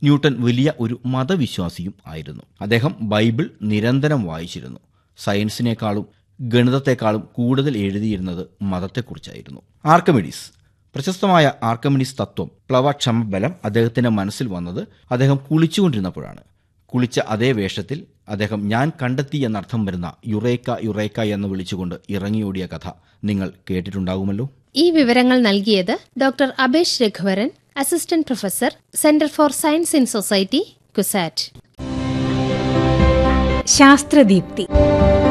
newton വലിയ ഒരു മതവിശ്വാസിയും ആയിരുന്നു അദ്ദേഹം ബൈബിൾ നിരന്തരം വായിച്ചിരുന്നു സയൻസിനേക്കാളും ഗണിതത്തെക്കാളും കൂടുതൽ എഴുതിയിരുന്നത് മതത്തെക്കുറിച്ചായിരുന്നു ആർക്കമിഡീസ് പ്രശസ്തമായ ആർക്കമിഡീസ് തത്വം പ്ലവക്ഷമ ബലം അദ്ദേഹത്തിന്റെ മനസ്സിൽ വന്നത് അദ്ദേഹം കുളിച്ചുകൊണ്ടിരുന്നപ്പോഴാണ് കുളിച്ച അതേ വേഷത്തിൽ അദ്ദേഹം ഞാൻ കണ്ടെത്തി എന്നർത്ഥം വരുന്ന യുറേക്ക യുറേക്ക എന്ന് വിളിച്ചുകൊണ്ട് ഇറങ്ങിയോടിയ കഥ നിങ്ങൾ കേട്ടിട്ടുണ്ടാകുമല്ലോ ഈ വിവരങ്ങൾ നൽകിയത് doctor Abesh Raghuvaran assistant professor centre for science in society CUSAT ശാസ്ത്രദീപ്തി